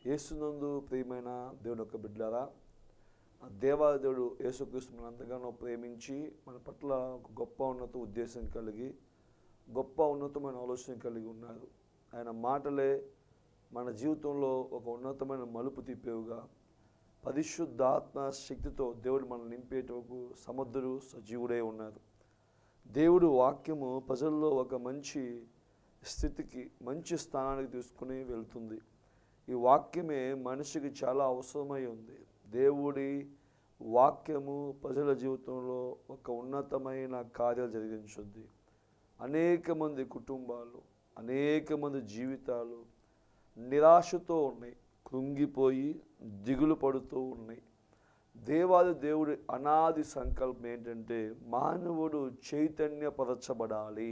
యేసునందు ప్రియమైన దేవుని యొక్క బిడ్డారా ఆ దేవాదేవుడు యేసుక్రీస్తు మన ఎంతగానో ప్రేమించి మన పట్ల ఒక గొప్ప ఉన్నత ఉద్దేశం కలిగి గొప్ప ఉన్నతమైన ఆలోచన కలిగి ఉన్నారు ఆయన మాటలే మన జీవితంలో ఒక ఉన్నతమైన మలుపు తిప్పేవుగా పరిశుద్ధాత్మ శక్తితో దేవుడు మనల్ని నింపేటకు సముద్రుడు సజీవుడే ఉన్నారు దేవుడు వాక్యము ప్రజల్లో ఒక మంచి స్థితికి మంచి స్థానానికి తీసుకుని వెళ్తుంది ఈ వాక్యమే మనిషికి చాలా అవసరమై ఉంది దేవుడి వాక్యము ప్రజల జీవితంలో ఒక ఉన్నతమైన కార్యాలు జరిగించుద్ది అనేక మంది కుటుంబాలు అనేక మంది జీవితాలు నిరాశతో ఉన్నాయి కృంగిపోయి దిగులు పడుతూ ఉన్నాయి దేవాది దేవుడి అనాది సంకల్పం ఏంటంటే మానవుడు చైతన్యపరచబడాలి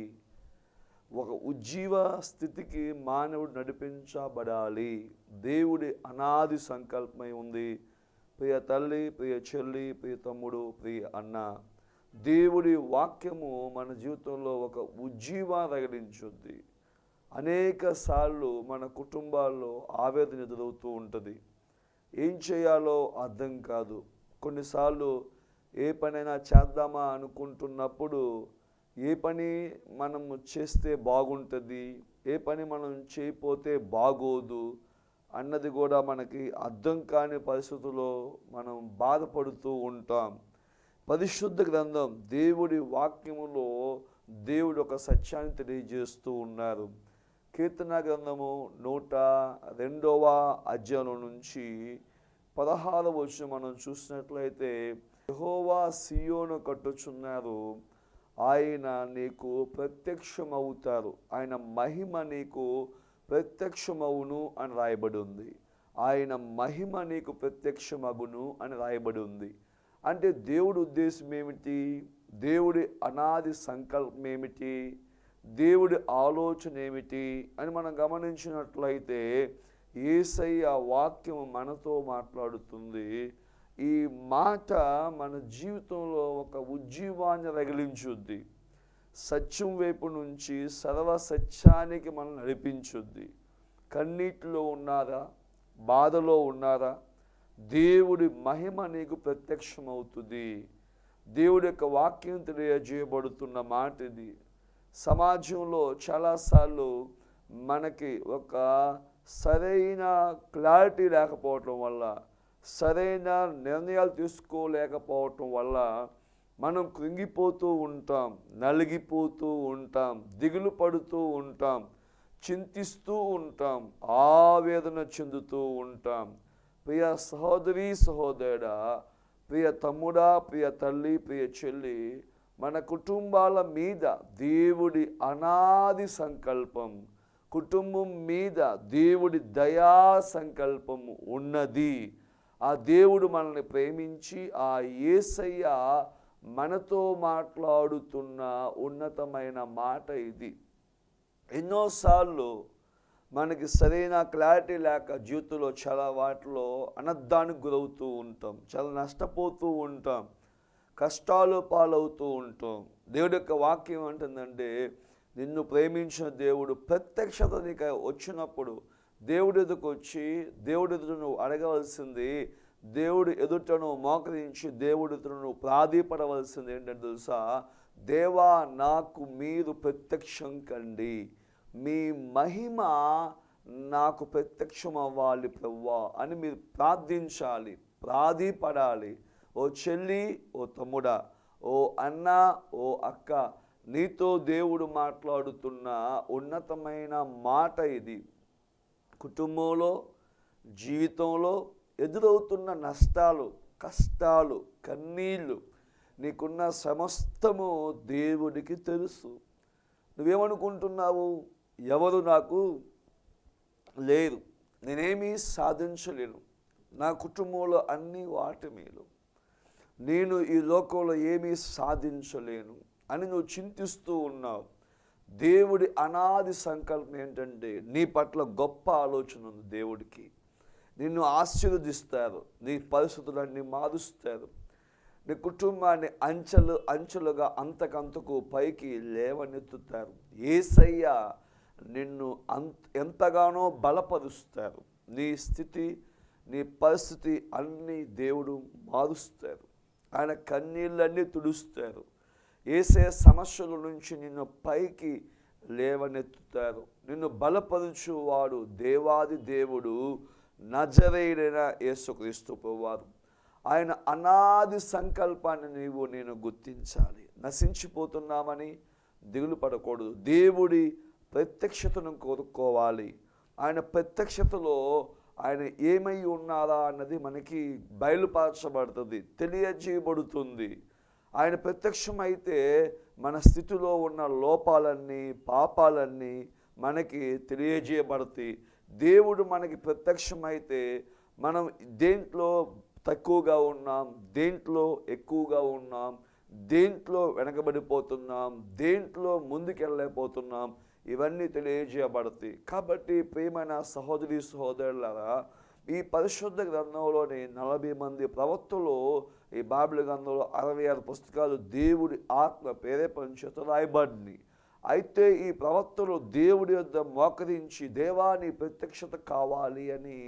ఒక ఉజ్జీవ స్థితికి మానవుడు నడిపించబడాలి దేవుడి అనాది సంకల్పమై ఉంది ప్రియ తల్లి ప్రియ చెల్లి ప్రియ తమ్ముడు ప్రియ అన్న దేవుడి వాక్యము మన జీవితంలో ఒక ఉజ్జీవ రగిలించుద్ది అనేక సార్లు మన కుటుంబాల్లో ఆవేదన ఎదురవుతూ ఉంటుంది ఏం చేయాలో అర్థం కాదు కొన్నిసార్లు ఏ పనైనా చేద్దామా అనుకుంటున్నప్పుడు ఏ పని మనం చేస్తే బాగుంటుంది ఏ పని మనం చేయకపోతే బాగోదు అన్నది కూడా మనకి అర్థం కాని పరిస్థితుల్లో మనం బాధపడుతూ ఉంటాం పరిశుద్ధ గ్రంథం దేవుడి వాక్యములో దేవుడు ఒక సత్యాన్ని తెలియజేస్తూ ఉన్నారు కీర్తన గ్రంథము నూట రెండవ అధ్యాయం నుంచి పదహారవ వచ్చి మనం చూసినట్లయితే యెహోవా సియోను కట్టుచున్నారు ఆయన నీకు ప్రత్యక్షమవుతారు ఆయన మహిమ నీకు ప్రత్యక్షమవును అని రాయబడి ఉంది ఆయన మహిమ నీకు ప్రత్యక్షమగును అని రాయబడి ఉంది అంటే దేవుడి ఉద్దేశం ఏమిటి దేవుడి అనాది సంకల్పం ఏమిటి దేవుడి ఆలోచన ఏమిటి అని మనం గమనించినట్లయితే ఏసయ్య వాక్యం మనతో మాట్లాడుతుంది ఈ మాట మన జీవితంలో ఒక ఉజ్జీవాన్ని రగిలించుద్ది సత్యం వైపు నుంచి సర్వ సత్యానికి మనం నడిపించుద్ది కన్నీటిలో ఉన్నారా బాధలో ఉన్నారా దేవుడి మహిమ నీకు ప్రత్యక్షమవుతుంది దేవుడి యొక్క వాక్యం తెలియజేయబడుతున్న మాట ఇది సమాజంలో చాలాసార్లు మనకి ఒక సరైన క్లారిటీ లేకపోవటం వల్ల సరైన నిర్ణయాలు తీసుకోలేకపోవటం వల్ల మనం కృంగిపోతూ ఉంటాం నలిగిపోతూ ఉంటాం దిగులు పడుతూ ఉంటాం చింతిస్తూ ఉంటాం ఆవేదన చెందుతూ ఉంటాం ప్రియ సహోదరి సహోదరుడా ప్రియ తమ్ముడా ప్రియ తల్లి ప్రియ చెల్లి మన కుటుంబాల మీద దేవుడి అనాది సంకల్పం కుటుంబం మీద దేవుడి దయా సంకల్పం ఉన్నది ఆ దేవుడు మనల్ని ప్రేమించి ఆ యేసయ్య మనతో మాట్లాడుతున్న ఉన్నతమైన మాట ఇది ఎన్నోసార్లు మనకి సరైన క్లారిటీ లేక జీవితంలో చాలా వాటిలో అనర్థానికి గురవుతూ ఉంటాం చాలా నష్టపోతూ ఉంటాం కష్టాలు పాలవుతూ ఉంటాం దేవుడి యొక్క వాక్యం అంటుందంటే నిన్ను ప్రేమించిన దేవుడు ప్రత్యక్షత నీకు వచ్చినప్పుడు దేవుడి ఎదుకు వచ్చి దేవుడి ఎదుట నువ్వు అడగవలసింది దేవుడు ఎదుటను మోకరించి దేవుడి ఎదుట నువ్వు ప్రాధీపడవలసింది ఏంటంటే తెలుసా దేవా నాకు మీరు ప్రత్యక్షం కండి మీ మహిమ నాకు ప్రత్యక్షం అవ్వాలి ప్రవ్వా అని మీరు ప్రార్థించాలి ప్రాధీపడాలి ఓ చెల్లి ఓ తమ్ముడా ఓ అన్న ఓ అక్క నీతో దేవుడు మాట్లాడుతున్న ఉన్నతమైన మాట ఇది కుటుంబంలో జీవితంలో ఎదురవుతున్న నష్టాలు కష్టాలు కన్నీళ్ళు నీకున్న సమస్తము దేవుడికి తెలుసు నువ్వేమనుకుంటున్నావు ఎవరు నాకు లేరు నేనేమీ సాధించలేను నా కుటుంబంలో అన్ని వాటమీలు నేను ఈ లోకంలో ఏమీ సాధించలేను అని నువ్వు చింతిస్తూ ఉన్నావు దేవుడి అనాది సంకల్పం ఏంటంటే నీ పట్ల గొప్ప ఆలోచన ఉంది దేవుడికి నిన్ను ఆశీర్వదిస్తారు నీ పరిస్థితులన్నీ మారుస్తారు నీ కుటుంబాన్ని అంచెలు అంచెలుగా అంతకంతకు పైకి లేవనెత్తుతారు ఏసయ్య నిన్ను అంత ఎంతగానో బలపరుస్తారు నీ స్థితి నీ పరిస్థితి అన్నీ దేవుడు మారుస్తారు ఆయన కన్నీళ్ళన్నీ తుడుస్తారు ఏసే సమస్యల నుంచి నిన్ను పైకి లేవనెత్తుతారు నిన్ను బలపరుచువాడు దేవాది దేవుడు నజరేడైన యేసుక్రీస్తు ప్రభువారు ఆయన అనాది సంకల్పాన్ని నీవు నేను గుర్తించాలి నశించిపోతున్నామని దిగులు పడకూడదు దేవుడి ప్రత్యక్షతను కోరుకోవాలి ఆయన ప్రత్యక్షతలో ఆయన ఏమై ఉన్నారా అన్నది మనకి బయలుపరచబడుతుంది తెలియజేయబడుతుంది ఆయన ప్రత్యక్షమైతే మన స్థితిలో ఉన్న లోపాలన్నీ పాపాలన్నీ మనకి తెలియజేయబడతాయి దేవుడు మనకి ప్రత్యక్షమైతే మనం దేంట్లో తక్కువగా ఉన్నాం దేంట్లో ఎక్కువగా ఉన్నాం దేంట్లో వెనకబడిపోతున్నాం దేంట్లో ముందుకెళ్ళలేకపోతున్నాం ఇవన్నీ తెలియజేయబడతాయి కాబట్టి ప్రియమైన సహోదరి సహోదరులారా ఈ పరిశుద్ధ గ్రంథంలోని నలభై మంది ప్రవక్తలు ఈ బైబిల్ గ్రంథంలో అరవై ఆరు పుస్తకాలు దేవుడి ఆత్మ ప్రేరేపణ చేత రాయబడినాయి అయితే ఈ ప్రవక్తలు దేవుడి యొద్ద మోకరించి దేవాని ప్రత్యక్షత కావాలి అని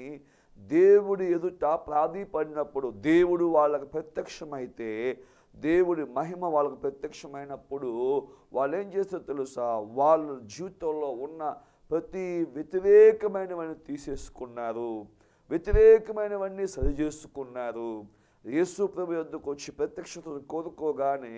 దేవుడి ఎదుట ప్రాధీపడినప్పుడు దేవుడు వాళ్ళకి ప్రత్యక్షమైతే దేవుడి మహిమ వాళ్ళకు ప్రత్యక్షమైనప్పుడు వాళ్ళు ఏం చేస్తారో తెలుసా వాళ్ళ జీవితంలో ఉన్న ప్రతి వ్యతిరేకమైనవన్నీ తీసేసుకున్నారు వ్యతిరేకమైనవన్నీ సరి చేసుకున్నారు యేసు ప్రభు యొద్దకు వచ్చి ప్రత్యక్షతను కోరుకోగానే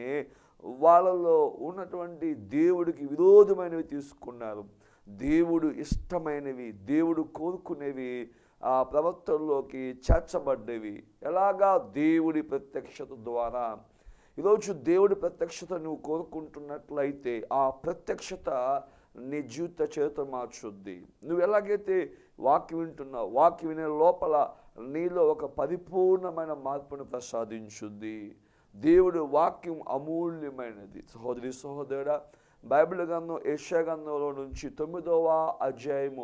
వాళ్ళలో ఉన్నటువంటి దేవుడికి విరోధమైనవి తీసుకున్నారు దేవుడు ఇష్టమైనవి దేవుడు కోరుకునేవి ఆ ప్రవక్తల్లోకి చేర్చబడ్డవి ఎలాగా దేవుడి ప్రత్యక్షత ద్వారా ఈరోజు దేవుడి ప్రత్యక్షత నువ్వు కోరుకుంటున్నట్లయితే ఆ ప్రత్యక్షత నీ జీవిత చరిత్ర మార్చుద్ది నువ్వు ఎలాగైతే వాక్యం వింటున్నావు వాక్యం వినే లోపల నీలో ఒక పరిపూర్ణమైన మార్పును ప్రసాదించుద్ది దేవుడి వాక్యం అమూల్యమైనది సహోదరి సహోదరుడా బైబిల్ గ్రంథం ఏషియా గ్రంథంలో నుంచి తొమ్మిదవ అధ్యాయము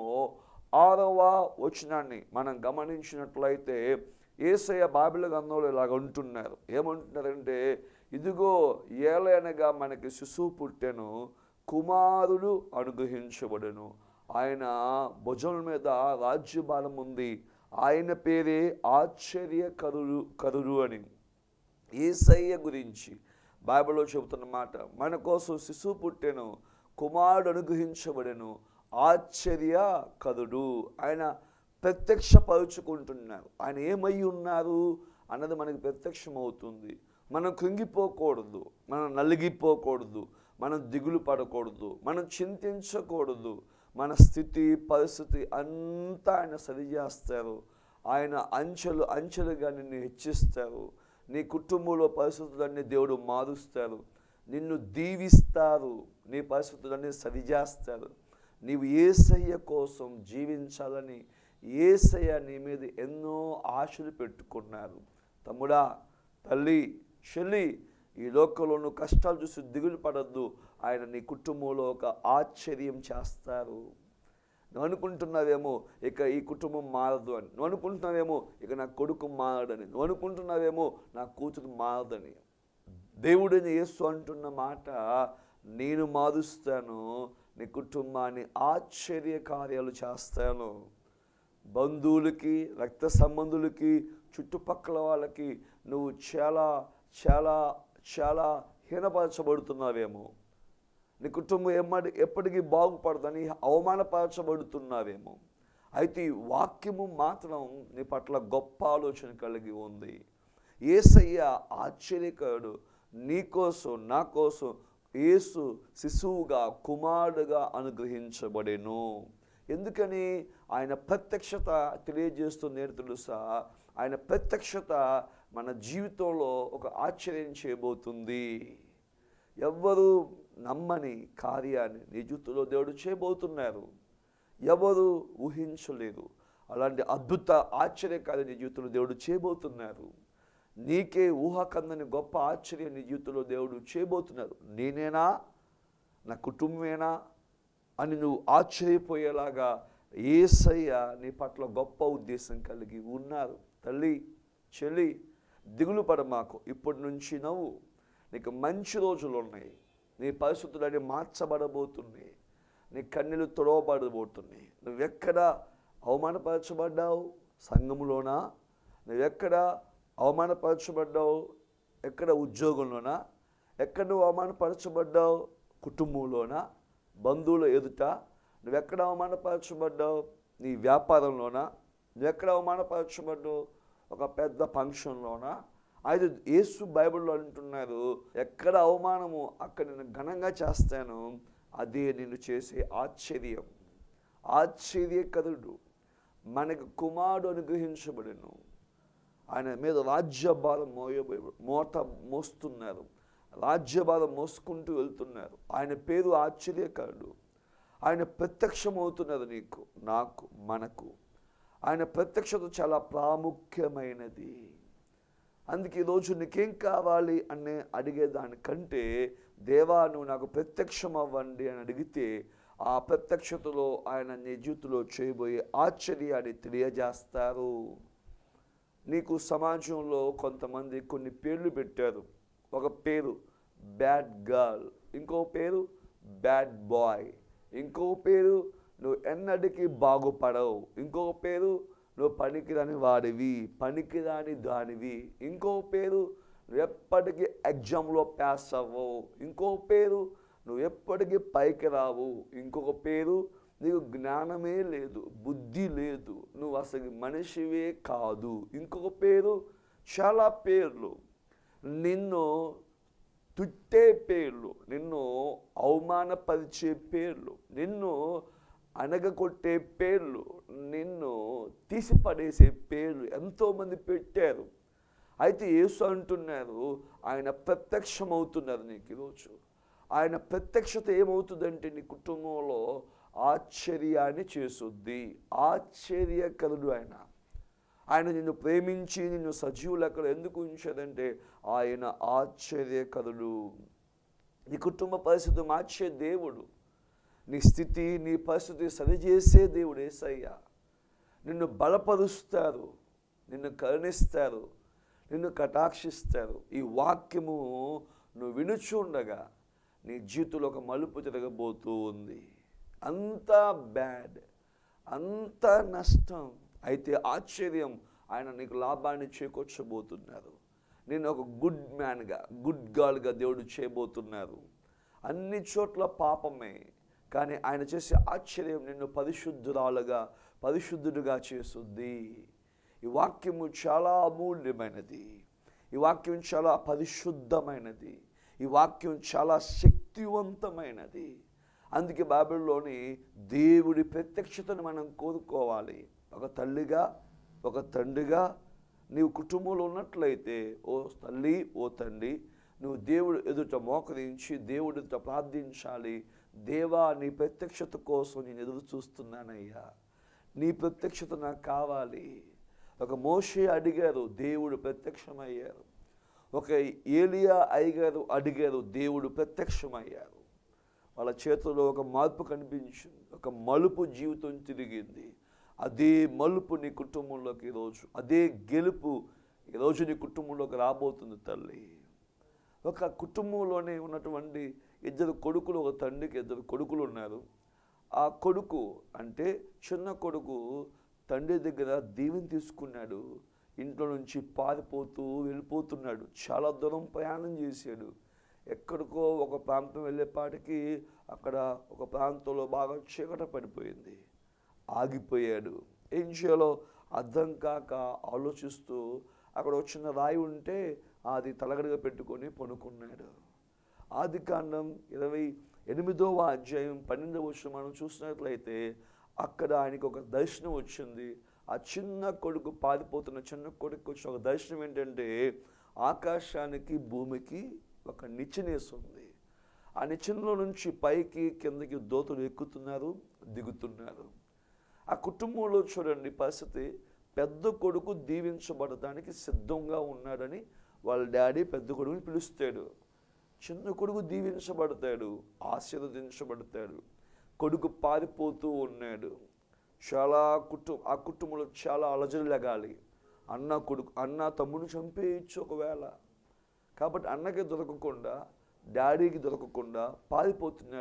ఆరవ వచనాన్ని మనం గమనించినట్లయితే ఏసయ్య బైబిల్ గ్రంథంలో ఇలాగ ఉంటున్నారు ఏమంటున్నారంటే ఇదిగో ఏలయనగా మనకి శిశువు పుట్టెను కుమారుడు అనుగ్రహించబడెను ఆయన భుజం మీద రాజ్యభారం ఉంది ఆయన పేరే ఆశ్చర్య కరుడు కరుడు అని ఏసయ్య గురించి బైబిల్లో చెబుతున్న మాట మన కోసం శిశువు పుట్టెను కుమారుడు అనుగ్రహించబడెను ఆశ్చర్య కరుడు ఆయన ప్రత్యక్షపరుచుకుంటున్నారు ఆయన ఏమై ఉన్నారు అన్నది మనకి ప్రత్యక్షమవుతుంది మనం కృంగిపోకూడదు మనం నలిగిపోకూడదు మనం దిగులు పడకూడదు మనం చింతించకూడదు మన స్థితి పరిస్థితి అంతా ఆయన సరిచేస్తారు ఆయన అంచెలు అంచెలుగా నిన్ను హెచ్చిస్తారు నీ కుటుంబంలో పరిస్థితులన్నీ దేవుడు మారుస్తారు నిన్ను దీవిస్తారు నీ పరిస్థితులన్నీ సరిచేస్తారు నీవు ఏసయ్య కోసం జీవించాలని ఏసయ్య నీ మీద ఎన్నో ఆశలు పెట్టుకున్నారు తమ్ముడా తల్లి చెల్లి ఈ లోకంలో నువ్వు కష్టాలు చూసి దిగులు పడద్దు ఆయన నీ కుటుంబంలో ఒక ఆశ్చర్యం చేస్తారు నువ్వు అనుకుంటున్నావేమో ఇక ఈ కుటుంబం మారదు అని నువ్వు అనుకుంటున్నావేమో ఇక నా కొడుకు మారడని నువ్వు అనుకుంటున్నావేమో నా కూతురు మారదని దేవుడిని యేసు అంటున్న మాట నేను మారుస్తాను నీ కుటుంబాన్ని ఆశ్చర్య కార్యాలు చేస్తాను బంధువులకి రక్త సంబంధులకి చుట్టుపక్కల వాళ్ళకి నువ్వు చాలా చాలా చాలా హీనపరచబడుతున్నావేమో నీ కుటుంబం ఎమ్మడి ఎప్పటికీ బాగుపడదని అవమానపరచబడుతున్నావేమో అయితే ఈ వాక్యము మాత్రం నీ పట్ల గొప్ప ఆలోచన కలిగి ఉంది ఏసయ్య ఆశ్చర్యకరుడు నీ కోసం నా కోసం యేసు శిశువుగా కుమారుడుగా అనుగ్రహించబడెను ఎందుకని ఆయన ప్రత్యక్షత తెలియజేస్తుంది ఏంటి తెలుసా ఆయన ప్రత్యక్షత మన జీవితంలో ఒక ఆశ్చర్యం చేయబోతుంది ఎవ్వరు నమ్మని కార్యాన్ని నీ జీవితంలో దేవుడు చేయబోతున్నారు ఎవరు ఊహించలేరు అలాంటి అద్భుత ఆశ్చర్యకార్యం నీ జీవితంలో దేవుడు చేయబోతున్నారు నీకే ఊహకందని గొప్ప ఆశ్చర్యం నీ జీవితంలో దేవుడు చేయబోతున్నారు నేనేనా నా కుటుంబమేనా అని నువ్వు ఆశ్చర్యపోయేలాగా ఏసయ్య నీ పట్ల గొప్ప ఉద్దేశం కలిగి ఉన్నారు తల్లి చెల్లి దిగులు పడ మాకు ఇప్పటి నుంచి నవ్వు నీకు మంచి రోజులు ఉన్నాయి నీ పరిస్థితులన్నీ మార్చబడబోతున్నాయి నీ కన్నీళ్ళు తొడవబడబోతున్నాయి నువ్వెక్కడ అవమానపరచబడ్డావు సంఘములోనా నువ్వెక్కడ అవమానపరచబడ్డావు ఎక్కడ ఉద్యోగంలోనా ఎక్కడ నువ్వు అవమానపరచబడ్డావు కుటుంబంలోనా బంధువుల ఎదుట నువ్వెక్కడ అవమానపరచబడ్డావు నీ వ్యాపారంలోనా నువ్వెక్కడ అవమానపరచబడ్డావు ఒక పెద్ద ఫంక్షన్లోనా అయితే యేసు బైబిల్లో అంటున్నారు ఎక్కడ అవమానము అక్కడ నేను ఘనంగా చేస్తాను అదే నేను చేసే ఆశ్చర్యం ఆశ్చర్యకరుడు మనకు కుమారుడు అనుగ్రహించబడను ఆయన మీద రాజ్యభారం మోయబోయ మోత మోస్తున్నారు రాజ్యభారం మోసుకుంటూ వెళ్తున్నారు ఆయన పేరు ఆశ్చర్యకరుడు ఆయన ప్రత్యక్షమవుతున్నది నీకు నాకు మనకు ఆయన ప్రత్యక్షత చాలా ప్రాముఖ్యమైనది అందుకే ఈరోజు నీకేం కావాలి అని అడిగేదానికంటే దేవా నువ్వు నాకు ప్రత్యక్షం అవ్వండి అని అడిగితే ఆ ప్రత్యక్షతలో ఆయన నీ జీవితంలో చేయబోయే ఆశ్చర్యాన్ని తెలియజేస్తారు నీకు సమాజంలో కొంతమంది కొన్ని పేర్లు పెట్టారు ఒక పేరు బ్యాడ్ గర్ల్ ఇంకో పేరు బ్యాడ్ బాయ్ ఇంకో పేరు నువ్వు ఎన్నటికీ బాగుపడవు ఇంకో పేరు నువ్వు పనికిరాని వాడివి పనికిరాని దానివి ఇంకో పేరు నువ్వు ఎప్పటికీ ఎగ్జామ్లో పాస్ అవ్వవు ఇంకో పేరు నువ్వు ఎప్పటికీ పైకి రావు ఇంకొక పేరు నీకు జ్ఞానమే లేదు బుద్ధి లేదు నువ్వు అసలు మనిషివే కాదు ఇంకొక పేరు చాలా పేర్లు నిన్ను తుట్టే పేర్లు నిన్ను అవమానపరిచే పేర్లు నిన్ను అనగకొట్టే పేర్లు నిన్ను తీసిపడేసే పేర్లు ఎంతోమంది పెట్టారు అయితే యేసు అంటున్నారు ఆయన ప్రత్యక్షమవుతున్నారు నీకు ఈరోజు ఆయన ప్రత్యక్షత ఏమవుతుందంటే నీ కుటుంబంలో ఆశ్చర్యాన్ని చేసుద్ది ఆశ్చర్యకరుడు ఆయన ఆయన నిన్ను ప్రేమించి నిన్ను సజీవులు అక్కడ ఎందుకు ఉంచాడంటే ఆయన ఆశ్చర్యకరుడు నీ కుటుంబ పరిస్థితి మార్చే దేవుడు నీ స్థితి నీ పరిస్థితి సరిచేసే దేవుడు ఏసయ్య నిన్ను బలపరుస్తారు నిన్ను కరుణిస్తారు నిన్ను కటాక్షిస్తారు ఈ వాక్యము నువ్వు వినుచుండగా నీ జీవితంలో ఒక మలుపు తిరగబోతూ ఉంది అంతా బ్యాడ్ అంత నష్టం అయితే ఆశ్చర్యం ఆయన నీకు లాభాన్ని చేకూర్చబోతున్నారు నేను ఒక గుడ్ మ్యాన్గా గుడ్ గర్ల్గా దేవుడు చేయబోతున్నారు అన్ని చోట్ల పాపమే కానీ ఆయన చేసే ఆశ్చర్యం నిన్ను పరిశుద్ధురాలుగా పరిశుద్ధుడిగా చేస్తుంది ఈ వాక్యము చాలా అమూల్యమైనది ఈ వాక్యం చాలా పరిశుద్ధమైనది ఈ వాక్యం చాలా శక్తివంతమైనది అందుకే బైబిల్లోని దేవుడి ప్రత్యక్షతను మనం కోరుకోవాలి ఒక తల్లిగా ఒక తండ్రిగా నీవు కుటుంబంలో ఉన్నట్లయితే ఓ తల్లి ఓ తండ్రి నువ్వు దేవుడు ఎదుట మోకరించి దేవుడితో ప్రార్థించాలి దేవా నీ ప్రత్యక్షత కోసం నేను ఎదురు చూస్తున్నానయ్యా నీ ప్రత్యక్షత నాకు కావాలి ఒక మోషే అడిగారు దేవుడు ప్రత్యక్షమయ్యారు ఒక ఏలియా అయ్యగారు అడిగారు దేవుడు ప్రత్యక్షమయ్యారు వాళ్ళ చేతుల్లో ఒక మార్పు కనిపించింది ఒక మలుపు జీవితం తిరిగింది అదే మలుపు నీ కుటుంబంలోకి ఈరోజు అదే గెలుపు ఈరోజు నీ కుటుంబంలోకి రాబోతుంది తల్లి ఒక కుటుంబంలోనే ఉన్నటువంటి ఇద్దరు కొడుకులు ఒక తండ్రికి ఇద్దరు కొడుకులు ఉన్నారు ఆ కొడుకు అంటే చిన్న కొడుకు తండ్రి దగ్గర దీవెని తీసుకున్నాడు ఇంట్లో నుంచి పారిపోతూ వెళ్ళిపోతున్నాడు చాలా దూరం ప్రయాణం చేశాడు ఎక్కడికో ఒక ప్రాంతం వెళ్ళేపాటికి అక్కడ ఒక ప్రాంతంలో బాగా చీకట పడిపోయింది ఆగిపోయాడు ఏం చేయాలో అర్థం కాక ఆలోచిస్తూ అక్కడ వచ్చిన రాయి ఉంటే అది తలగడగా పెట్టుకొని పనుకున్నాడు ఆది కాండం ఇరవై ఎనిమిదవ అధ్యాయం పన్నెండవ వచ్చిన మనం చూసినట్లయితే అక్కడ ఆయనకు ఒక దర్శనం వచ్చింది ఆ చిన్న కొడుకు పారిపోతున్న చిన్న కొడుకు వచ్చిన ఒక దర్శనం ఏంటంటే ఆకాశానికి భూమికి ఒక నిచ్చెనేస్తుంది ఆ నిచ్చెనలో నుంచి పైకి కిందకి దోతులు ఎక్కుతున్నారు దిగుతున్నారు ఆ కుటుంబంలో చూడండి పరిస్థితి పెద్ద కొడుకు దీవించబడటానికి సిద్ధంగా ఉన్నాడని వాళ్ళ డాడీ పెద్ద కొడుకుని పిలుస్తాడు చిన్న కొడుకు దీవించబడతాడు ఆశీర్వదించబడతాడు కొడుకు పారిపోతూ ఉన్నాడు చాలా కుటుంబ ఆ కుటుంబంలో చాలా అలజడి లగాలి అన్న కొడుకు అన్న తమ్ముడు చంపేయచ్చు ఒకవేళ కాబట్టి అన్నకి దొరకకుండా డాడీకి దొరకకుండా పారిపోతున్నాడు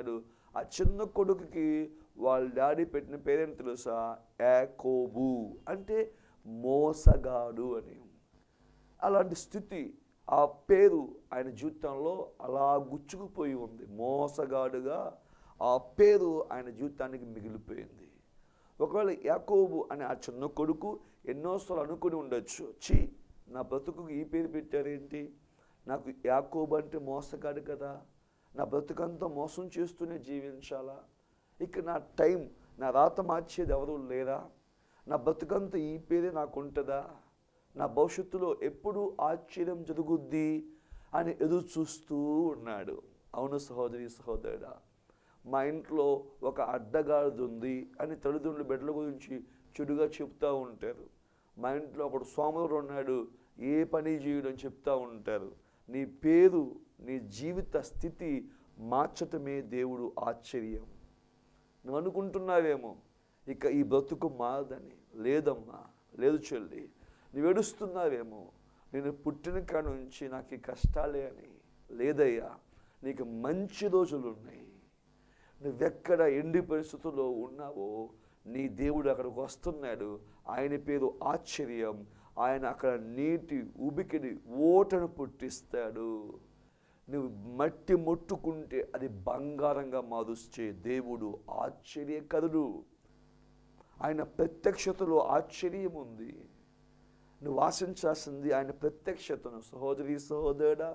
ఆ చిన్న కొడుకుకి వాళ్ళ డాడీ పెట్టిన పేరేంటి తెలుసా యాకోబు అంటే మోసగాడు అని అలాంటి స్థితి ఆ పేరు ఆయన జీవితంలో అలా గుచ్చుకుపోయి ఉంది మోసగాడుగా ఆ పేరు ఆయన జీవితానికి మిగిలిపోయింది ఒకవేళ యాకోబు అనే ఆ చిన్న కొడుకు ఎన్నోసార్లు అనుకుని ఉండొచ్చు చి నా బ్రతుకుకి ఈ పేరు పెట్టారేంటి నాకు యాకోబు అంటే మోసగాడు కదా నా బ్రతుకంతా మోసం చేస్తూనే జీవించాలా ఇక నా టైం నా రాత మార్చేది ఎవరు లేరా నా బ్రతుకంతా ఈ పేరే నాకు ఉంటుందా నా భవిష్యత్తులో ఎప్పుడు ఆశ్చర్యం జరుగుద్ది అని ఎదురు చూస్తూ ఉన్నాడు అవును సహోదరి సహోదరుడా మా ఇంట్లో ఒక అడ్డగాడిది ఉంది అని తల్లిదండ్రులు బిడ్డల గురించి చెడుగా చెప్తూ ఉంటారు మా ఇంట్లో ఒకడు సోమరుడు ఉన్నాడు ఏ పని చేయడం చెప్తూ ఉంటారు నీ పేరు నీ జీవిత స్థితి మార్చటమే దేవుడు ఆశ్చర్యం నువ్వు అనుకుంటున్నావేమో ఇక ఈ బ్రతుకు మారదని లేదమ్మా లేదు చెల్లి నువ్వు ఏడుస్తున్నావేమో నేను పుట్టిన కాడ నుంచి నాకు ఈ కష్టాలే అని లేదయ్యా నీకు మంచి రోజులు ఉన్నాయి నువ్వెక్కడ ఎండి పరిస్థితుల్లో ఉన్నావో నీ దేవుడు అక్కడికి వస్తున్నాడు ఆయన పేరు ఆశ్చర్యం ఆయన అక్కడ నీటి ఉబికిని ఓటను పుట్టిస్తాడు నువ్వు మట్టి ముట్టుకుంటే అది బంగారంగా మారుస్తే దేవుడు ఆశ్చర్యకరుడు ఆయన ప్రత్యక్షతలో ఆశ్చర్యం ఉంది నువ్వు ఆశించాల్సింది ఆయన ప్రత్యక్షతను సహోదరి సహోదరుడా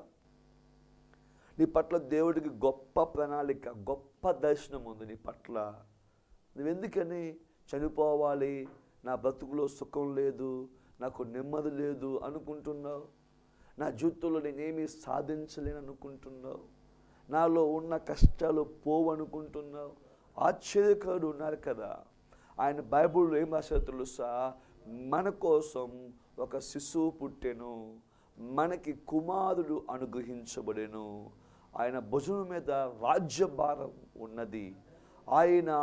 నీ పట్ల దేవుడికి గొప్ప ప్రణాళిక గొప్ప దర్శనం ఉంది నీ పట్ల నువ్వెందుకని చనిపోవాలి నా బ్రతుకులో సుఖం లేదు నాకు నెమ్మది లేదు అనుకుంటున్నావు నా జీవితంలో నేనేమీ సాధించలేను అనుకుంటున్నావు నాలో ఉన్న కష్టాలు పోవు అనుకుంటున్నావు ఆశ్చర్యకరుడు ఉన్నారు కదా ఆయన బైబిల్లో ఏం రాశారు తెలుసా మన కోసం ఒక శిశువు పుట్టెను మనకి కుమారుడు అనుగ్రహించబడెను ఆయన భుజం మీద రాజ్యభారం ఉన్నది ఆయన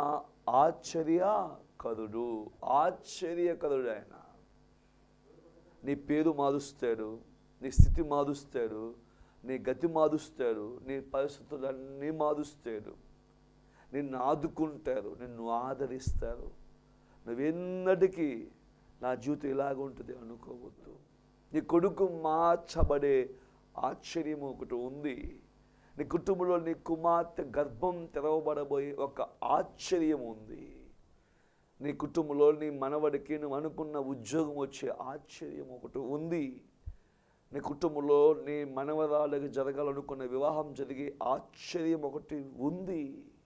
ఆశ్చర్యకరుడు ఆశ్చర్యకరుడు ఆయన నీ పేరు మారుస్తాడు నీ స్థితి మారుస్తాడు నీ గతి మారుస్తాడు నీ పరిస్థితులన్నీ మారుస్తాడు నిన్ను ఆదుకుంటారు నిన్ను ఆదరిస్తారు నువ్వెన్నటికీ నా జీవితం ఇలాగ ఉంటుంది అనుకోవద్దు నీ కొడుకు మార్చబడే ఆశ్చర్యం ఒకటి ఉంది నీ కుటుంబంలో నీ కుమార్తె గర్భం తెరవబడబోయే ఒక ఆశ్చర్యం ఉంది నీ కుటుంబంలో నీ మనవడికి నువ్వు అనుకున్న ఉద్యోగం వచ్చే ఆశ్చర్యం ఒకటి ఉంది నీ కుటుంబంలో నీ మనవరాలకు జరగాలనుకున్న వివాహం జరిగే ఆశ్చర్యం ఒకటి ఉంది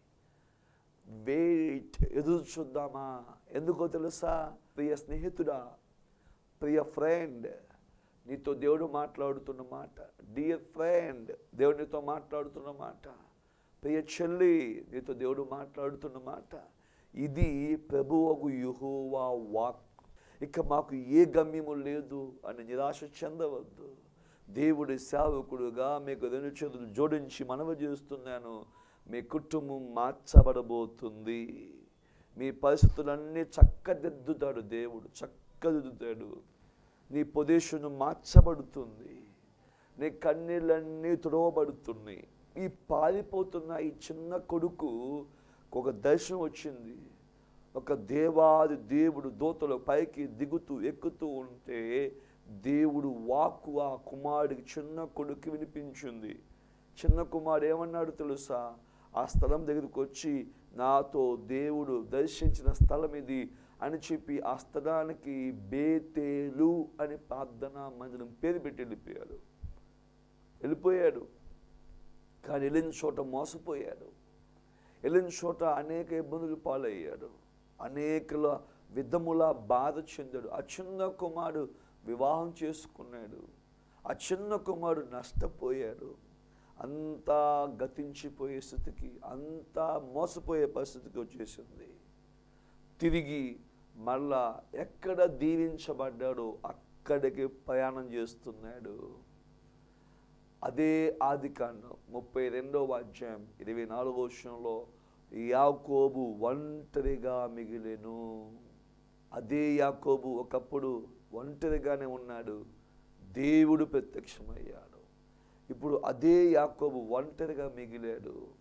వెయిట్ ఎదురు చూద్దామా ఎందుకో తెలుసా ప్రియ స్నేహితుడా ప్రియ ఫ్రెండ్ నీతో దేవుడు మాట్లాడుతున్న మాట డియర్ ఫ్రెండ్ దేవుడు నీతో మాట్లాడుతున్న మాట ప్రియ చెల్లి నీతో దేవుడు మాట్లాడుతున్న మాట ఇది ప్రభువగు యుహోవా వాక్ ఇక మాకు ఏ గమ్యము లేదు అని నిరాశ చెందవద్దు దేవుడి సేవకుడుగా మీకు రెండు చేతులు జోడించి మనవి చేస్తున్నాను మీ కుటుంబం మార్చబడబోతుంది మీ పరిస్థితులన్నీ చక్కదిద్దుతాడు దేవుడు చక్కదిద్దుతాడు నీ పొజిషన్ మార్చబడుతుంది నీ కన్నీళ్ళన్నీ తుడవబడుతున్నాయి ఈ పారిపోతున్న ఈ చిన్న కొడుకు ఒక దర్శనం వచ్చింది ఒక దేవాది దేవుడు దూతలు పైకి దిగుతూ ఎక్కుతూ ఉంటే దేవుడు వాక్కు ఆ కుమారుడికి చిన్న కొడుకు వినిపించింది చిన్న కుమారుడు ఏమన్నాడు తెలుసా ఆ స్థలం దగ్గరికి వచ్చి నాతో దేవుడు దర్శించిన స్థలం ఇది అని చెప్పి ఆ స్థలానికి బేతేలు అని ప్రార్థన మందిరం పేరు పెట్టి వెళ్ళిపోయాడు వెళ్ళిపోయాడు కానీ వెళ్ళిన చోట మోసపోయాడు వెళ్ళిన చోట అనేక ఇబ్బందులు పాలయ్యాడు అనేకల విధముల బాధ చెందాడు ఆ చిన్న కుమారుడు వివాహం చేసుకున్నాడు ఆ చిన్న కుమారుడు నష్టపోయాడు అంతా గతించిపోయే స్థితికి అంతా మోసపోయే పరిస్థితికి వచ్చేసింది తిరిగి మళ్ళా ఎక్కడ దీవించబడ్డాడో అక్కడికి ప్రయాణం చేస్తున్నాడు అదే ఆది కాండం ముప్పై రెండవ అధ్యాయం ఇరవై నాలుగో విషయంలో యాకోబు ఒంటరిగా మిగిలెను అదే యాకోబు ఒకప్పుడు ఒంటరిగానే ఉన్నాడు దేవుడు ప్రత్యక్షమయ్యాడు ఇప్పుడు అదే యాకోబు ఒంటరిగా మిగిలాడు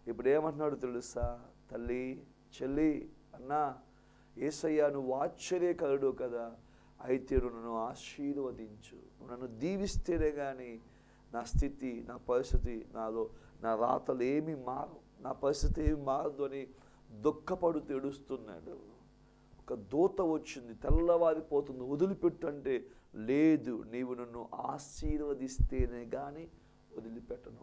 ఇప్పుడు ఏమంటున్నాడు తెలుసా తల్లి చెల్లి అన్నా ఏసయ్యా నువ్వు ఆశ్చర్యకరుడు కదా అయితే నువ్వు నన్ను ఆశీర్వదించు నువ్వు నన్ను దీవిస్తేనే కానీ నా స్థితి నా పరిస్థితి నాలో నా రాతలు ఏమి మారు నా పరిస్థితి ఏమి మారదు అని దుఃఖపడు తెడుస్తున్నాడు ఒక దూత వచ్చింది తెల్లవారిపోతుంది వదిలిపెట్టు అంటే లేదు నీవు నన్ను ఆశీర్వదిస్తేనే కానీ వదిలిపెట్టను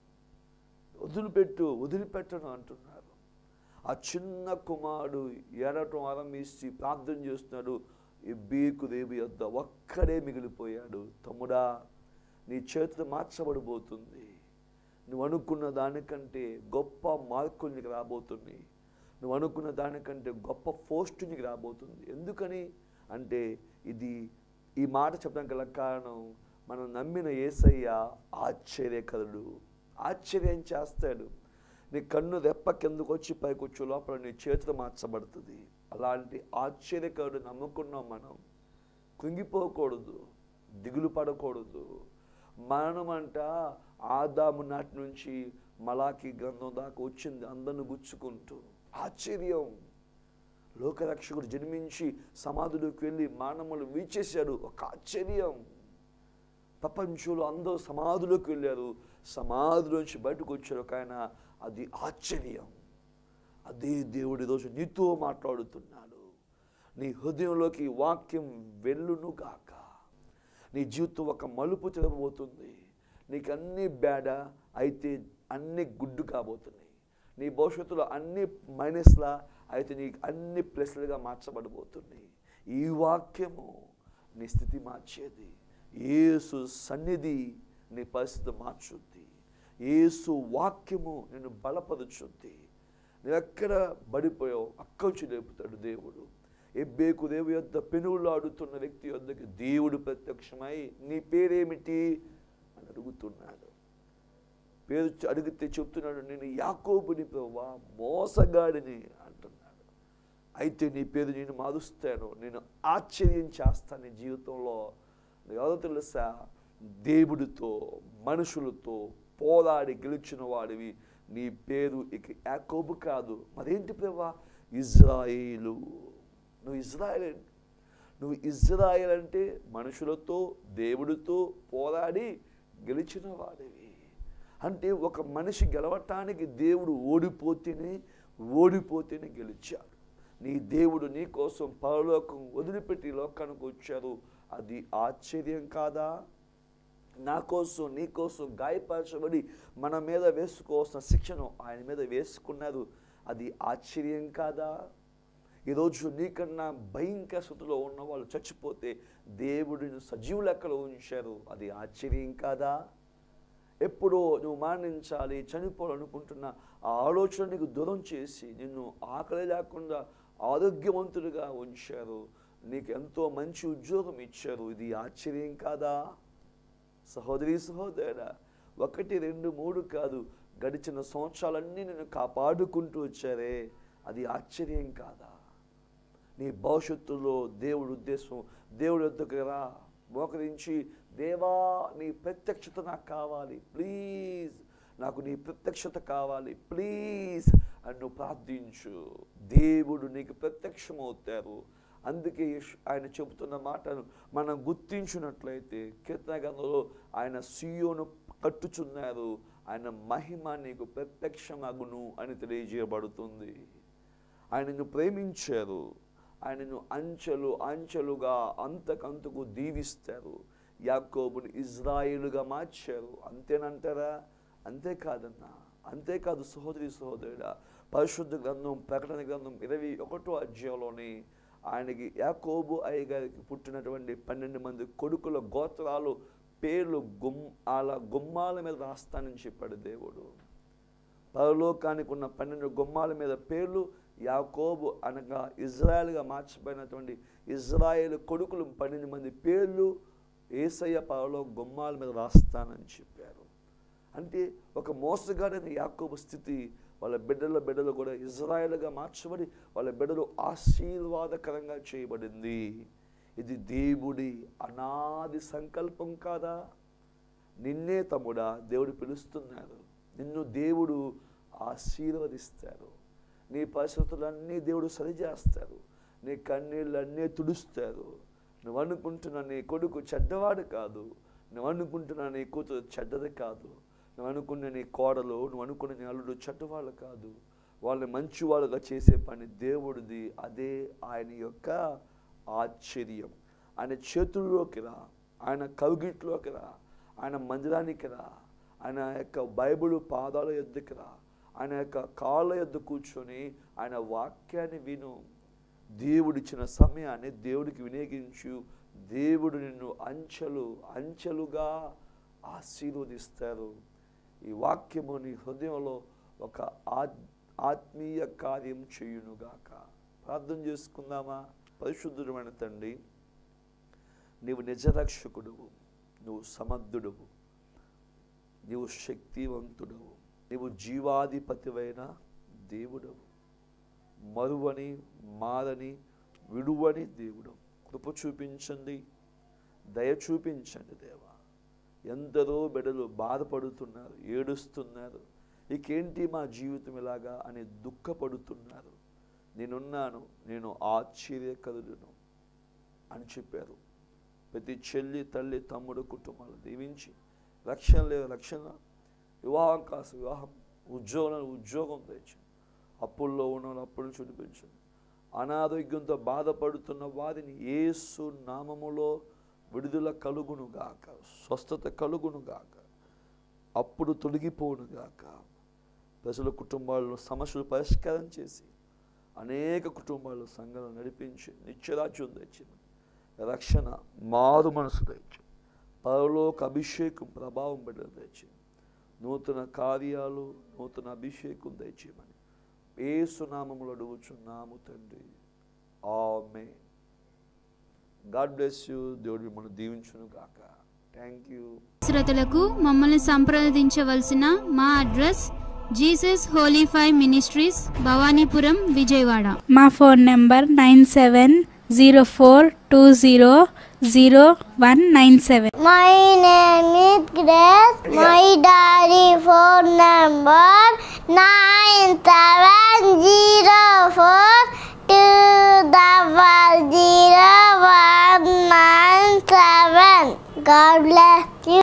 వదిలిపెట్టు వదిలిపెట్టను అంటున్నారు ఆ చిన్న కుమారుడు ఏడటం ఆరంభించి ప్రార్థన చేస్తున్నాడు ఈ బీకు దేవి వద్ద ఒక్కడే మిగిలిపోయాడు తమ్ముడా నీ చేతులు మార్చబడిపోతుంది నువ్వు అనుకున్న దానికంటే గొప్ప మార్కులు నీకు రాబోతున్నాయి నువ్వు అనుకున్న దానికంటే గొప్ప పోస్ట్ నీకు రాబోతుంది ఎందుకని అంటే ఇది ఈ మాట చెప్పడానికి గల కారణం మనం నమ్మిన ఏసయ్య ఆశ్చర్యకరుడు ఆశ్చర్యం చేస్తాడు నీ కన్ను రెప్ప కిందకు వచ్చి పైకి వచ్చే లోపల నీ చేతులు మార్చబడుతుంది అలాంటి ఆశ్చర్యకరుడు నమ్ముకున్నాం మనం కుంగిపోకూడదు దిగులు పడకూడదు మరణం అంట ఆదాము నాటి నుంచి మలాకి గ్రంథం దాకా వచ్చింది అందరిని గుచ్చుకుంటూ ఆశ్చర్యం లోకరక్షకుడు జన్మించి సమాధిలోకి వెళ్ళి మానవులు వీచేశాడు ఒక ఆశ్చర్యం ప్రపంచంలో అందరూ సమాధిలోకి వెళ్ళారు సమాధిలోంచి బయటకు వచ్చారు ఒక ఆయన అది ఆశ్చర్యం అదే దేవుడి రోజు నీతో మాట్లాడుతున్నాడు నీ హృదయంలోకి వాక్యం వెళ్ళును గాక నీ జీవితం ఒక మలుపు తిరగబోతుంది నీకు అన్ని బేడ అయితే అన్ని గుడ్డు కాబోతున్నాయి నీ భవిష్యత్తులో అన్ని మైనస్లా అయితే నీకు అన్ని ప్లస్లుగా మార్చబడబోతున్నాయి ఈ వాక్యము నీ స్థితి మార్చేది యేసు సన్నిధి నీ పరిస్థితి మార్చుద్ది యేసు వాక్యము నిన్ను బలపరుచుద్ది నువ్వు ఎక్కడ బడిపోయావు అక్కడికి లేపుతాడు దేవుడు ఎబ్బేకు దేవు యొద్ద పెనుగులాడుతున్న వ్యక్తి యొద్దకి దేవుడు ప్రత్యక్షమై నీ పేరేమిటి అని అడుగుతున్నాడు పేరు చ- అడిగితే చెప్తున్నాడు నేను యాకోబుని ప్రభువా మోసగాడిని అంటున్నాడు అయితే నీ పేరు నేను మారుస్తాను నేను ఆశ్చర్యం చేస్తాను నీ జీవితంలో నీకు ఎవరో తెలుసా దేవుడితో మనుషులతో పోరాడి గెలిచిన వాడివి నీ పేరు ఇక యాకోబు కాదు మరేంటి ప్రభా ఇజ్రాయేలు నువ్వు ఇజ్రాయేల్ నువ్వు ఇజ్రాయేల్ అంటే మనుషులతో దేవుడితో పోరాడి గెలిచిన వాడివి అంటే ఒక మనిషి గెలవటానికి దేవుడు ఓడిపోతేనే ఓడిపోతేనే గెలిచాడు నీ దేవుడు నీ కోసం పరలోకం వదిలిపెట్టి ఈ లోకానికి వచ్చారు అది ఆశ్చర్యం కాదా నా కోసం నీ కోసం గాయపరచబడి మన మీద వేసుకోవాల్సిన శిక్షను ఆయన మీద వేసుకున్నారు అది ఆశ్చర్యం కాదా ఈరోజు నీకన్నా భయంకర స్థితిలో ఉన్న వాళ్ళు చచ్చిపోతే దేవుడిని సజీవ లెక్కలో ఉంచారు అది ఆశ్చర్యం కాదా ఎప్పుడో నువ్వు మరణించాలి చనిపోవాలనుకుంటున్న ఆ ఆలోచన నీకు దూరం చేసి నిన్ను ఆకలి లేకుండా ఆరోగ్యవంతుడిగా ఉంచారు నీకు ఎంతో మంచి ఉద్యోగం ఇచ్చారు ఇది ఆశ్చర్యం కాదా సహోదరి సహోదరుడా ఒకటి రెండు మూడు కాదు గడిచిన సంవత్సరాలన్నీ నేను కాపాడుకుంటూ వచ్చారే అది ఆశ్చర్యం కాదా నీ భవిష్యత్తులో దేవుడి ఉద్దేశం దేవుడి వద్దకు రా మోకరించి దేవా నీ ప్రత్యక్షత నాకు కావాలి ప్లీజ్ నాకు నీ ప్రత్యక్షత కావాలి ప్లీజ్ అని నువ్వు ప్రార్థించు దేవుడు నీకు ప్రత్యక్షమవుతారు అందుకే యేసు- ఆయన చెబుతున్న మాటను మనం గుర్తించినట్లయితే కీర్తన గ్రంథంలో ఆయన సియోను కట్టుచున్నారు ఆయన మహిమ నీకు ప్రత్యక్షమగును అని తెలియజేయబడుతుంది ఆయనను ప్రేమించారు ఆయనను అంచెలు అంచెలుగా అంతకంతకు దీవిస్తారు యాకోబుని ఇజ్రాయిలుగా మార్చారు అంతేనంటారా అంతేకాదన్నా అంతేకాదు సహోదరి సహోదరుడా పరిశుద్ధ గ్రంథం ప్రకటన గ్రంథం ఇరవై ఒకటో అధ్యాయంలోని ఆయనకి యాకోబు అయ్య గారికి పుట్టినటువంటి పన్నెండు మంది కొడుకుల గోత్రాలు పేర్లు గుమ్ అలా గుమ్మాల మీద రాస్తానని చెప్పాడు దేవుడు పరలోకానికి ఉన్న పన్నెండు గుమ్మాల మీద పేర్లు యాకోబు అనగా ఇజ్రాయెల్గా మార్చిపోయినటువంటి ఇజ్రాయేల్ కొడుకులు పన్నెండు మంది పేర్లు ఏసయ్య పరలో గుమ్మాల మీద రాస్తానని చెప్పారు అంటే ఒక మోసగాడైన యాకోబు స్థితి వాళ్ళ బిడ్డల బిడ్డలు కూడా ఇజ్రాయెల్గా మార్చబడి వాళ్ళ బిడ్డలు ఆశీర్వాదకరంగా చేయబడింది ఇది దేవుడి అనాది సంకల్పం కాదా నిన్నే తమ్ముడా దేవుడు పిలుస్తున్నారు నిన్ను దేవుడు ఆశీర్వదిస్తారు నీ పరిస్థితులన్నీ దేవుడు సరిచేస్తారు నీ కన్నీళ్ళన్నీ తుడుస్తారు నువ్వు అనుకుంటున్న నీ కొడుకు చెడ్డవాడు కాదు నువ్వు అనుకుంటున్న నీ కూతురు చెడ్డది కాదు నువ్వు అనుకున్న నీ కోడలు నువ్వు అనుకున్న నీ అల్లుడు చెడ్డవాళ్ళు కాదు వాళ్ళని మంచివాళ్ళుగా చేసే పని దేవుడిది అదే ఆయన యొక్క ఆశ్చర్యం ఆయన చేతుల్లోకి రా ఆయన కవిగిట్లోకి రా ఆయన మందిరానికి రా ఆయన యొక్క బైబిల్ పాదాల ఎద్దుకు రా ఆయన యొక్క కాళ్ళ ఎద్దు కూర్చొని ఆయన వాక్యాన్ని విను దేవుడిచ్చిన సమయాన్ని దేవుడికి వినియోగించు దేవుడు నిన్ను అంచెలు అంచెలుగా ఆశీర్వదిస్తారు ఈ వాక్యము నీ హృదయంలో ఒక ఆత్ ఆత్మీయ కార్యం చేయునుగాక ప్రార్థన చేసుకుందామా పరిశుద్ధుడమైన తండ్రి నీవు నిజరక్షకుడువు నువ్వు సమర్థుడువు నీవు శక్తివంతుడవు నీవు జీవాధిపతివైన దేవుడవు మరువని మారని విడువని దేవుడు కృప చూపించండి దయ చూపించండి దేవా ఎందరో బిడలు బాధపడుతున్నారు ఏడుస్తున్నారు ఇకేంటి మా జీవితం ఇలాగా అని దుఃఖపడుతున్నారు నేనున్నాను నేను ఆశ్చర్యకరుడును అని చెప్పారు ప్రతి చెల్లి తల్లి తమ్ముడు కుటుంబాలు దీవించి రక్షణ లేదు రక్షణ వివాహం కాస్త వివాహం ఉద్యోగం ఉద్యోగం తెచ్చి అప్పుల్లో ఉన్న వాళ్ళు అప్పులు చూపించండి అనారోగ్యంతో బాధపడుతున్న వారిని ఏసు నామములో విడుదల కలుగును గాక స్వస్థత కలుగును గాక అప్పుడు తొలగిపోవును గాక ప్రజల కుటుంబాల్లో సమస్యలు పరిష్కారం చేసి అనేక కుటుంబాలు సంఘాలు నడిపించి నిత్యరాజ్యం తెచ్చింది రక్షణ మారు మనసు తెచ్చి పరలోక అభిషేకం ప్రభావం బిడ్డలు తెచ్చి నూతన కార్యాలు నూతన అభిషేకం దయచేయమని ఏసునామములు అడుగుచున్నాము తండ్రి ఆమె గాడ్ బ్లెస్ యూ దేవుడు మిమ్మల్ని దీవించును గాక థ్యాంక్ యూ శ్రోతలకు మమ్మల్ని సంప్రదించవలసిన మా address Jesus holy five ministries Bhavanipuram Vijayawada మా phone number nine seven zero four two zero zero one nine seven My name is Grace. My daddy phone number nine seven zero four two double zero one nine seven. God bless you.